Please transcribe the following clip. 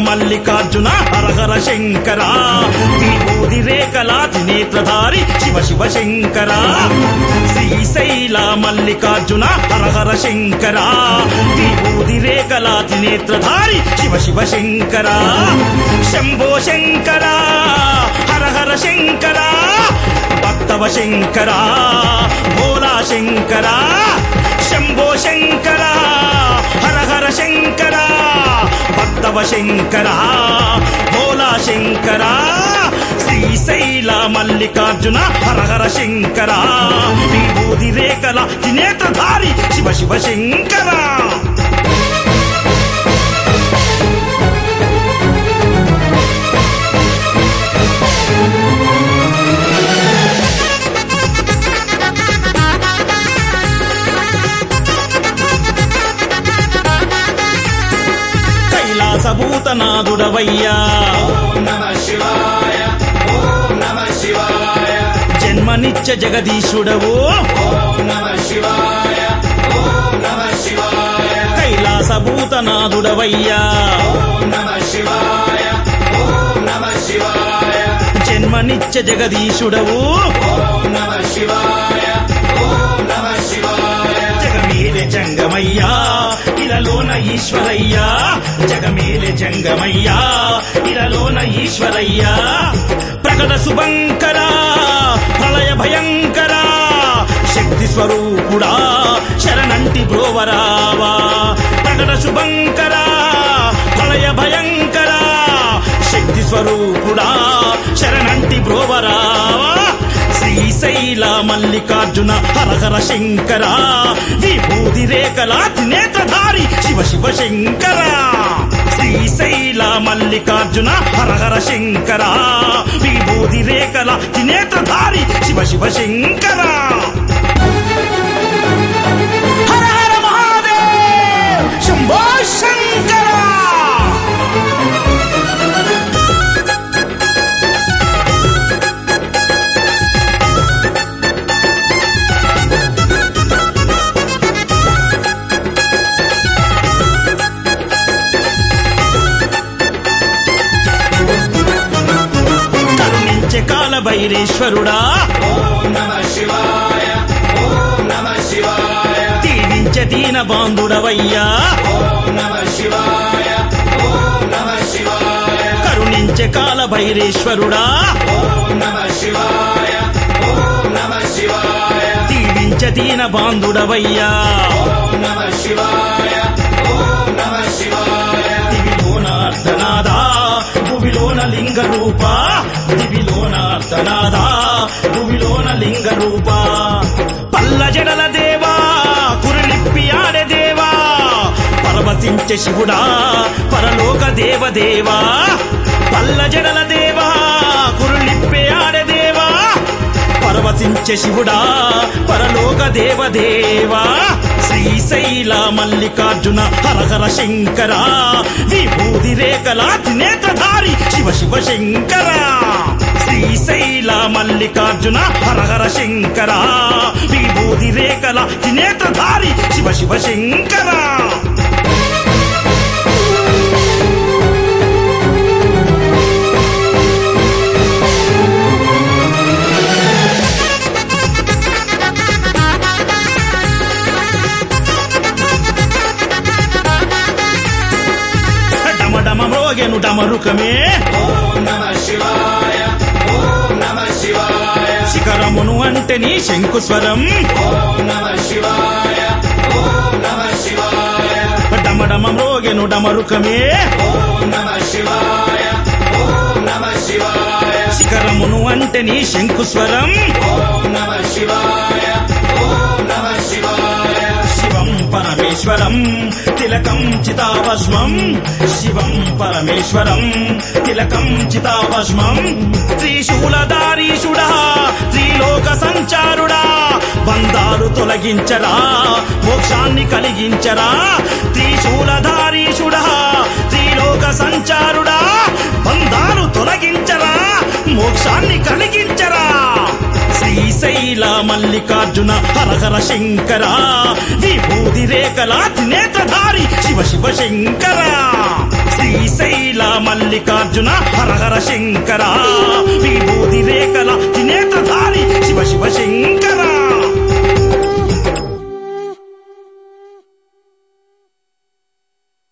మల్లికార్జున హరహర శంకర విభూది రేఖల త్రినేత్రధారి శివ శివ శంకర శ్రీశైల మల్లికార్జున హరహర శంకర విభూది రేఖల త్రినేత్రధారి శివ శివ శంకర శంభో శంకర హర హర శంకర భక్తవ శంకర భోలా శంకర శంభో శంకర హర హర శంకర భక్తవ శంకర భోలా శంకర శ్రీశైల మల్లికార్జున హర హర శంకర విభూది రేఖల త్రినేత్రధారి శివ శివ శంకర కైలాసభూతనాథుడవయ్యా జన్మనిత్య జగదీశుడవు కైలాసభూతనాథుడవయ్యా జన్మనిత్య జగదీశుడవు జగమేలె జంగమయ్యా ఇలలోన ఈశ్వరయ్యా జగమేలె జంగమయ్యా ఇలలోన ఈశ్వరయ్యా ప్రకట శుభంకర ప్రళయ భయంకర శక్తి స్వరూపుడా శరణంటి బ్రోవరావా ప్రకట శుభంకర ప్రళయ భయంకర శక్తి స్వరూపుడా శరణంటి బ్రోవరావా శ్రీశైల మల్లికార్జున హరహర శంకర విభూది రేఖల త్రినేత్రధారి శివ శివ శంకర శ్రీశైల మల్లికార్జున హరహర శంకర విభూది రేఖల త్రినేత్రధారి శివ శివ శంకర హర హర మహాదేవ్ శంభో శంకర కరుణించే కాల భైరేశ్వరుడా దీవించే దీన బాంధుడవయ్యా కరుణించే కాల భైరేశ్వరుడా దీవించే దీన బాంధుడవయ్యా దివిలోన అర్ధనాదా భువిలోన లింగ రూప దివిలోన అర్ధనాదా భువిలోన లింగ రూప పల్ల జడల దేవా కురులిప్పి ఆడే దేవా పరవశించే శివుడా పరలోక దేవదేవా పల్ల జడల దేవా కురులిప్పి ఆడే దేవా పరవశించే శివుడా పరలోక దేవదేవా శ్రీశైల మల్లికార్జున హరహర శంకర విభూది రేఖల త్రినేత్రధారి శివ శివ శంకర శ్రీశైల మల్లికార్జున హరహర శంకర విభూది రేఖల త్రినేత్రధారి శివ శివ శంకర డమడమ మ్రోగెను డమరుకమే శిఖరమును అంటే నీ శంకుస్వరం డమడమ మ్రోగెను డమరుకమే శిఖరమును అంటే నీ శంకుస్వరం శివం పరమేశ్వరం తిలకం చితాభస్మం శివం పరమేశ్వరం తిలకం చితాభస్మం త్రిశూలధారీషుడా త్రిలోక సంచారుడా బంధాలు తొలగించరా మోక్షాన్ని కలిగించరా త్రిశూలధారీషుడా త్రిలోక సంచారుడా బంధాలు తొలగించరా మోక్షాన్ని కలిగించరా శ్రీశైల మల్లికార్జున హరహర శంకర విభూది రేఖల త్రినేత్రధారి శివ శివ శంకర శ్రీశైల మల్లికార్జున హరహర శంకర విభూతి రేఖల త్రినేత్రధారి శివ శివ శంకర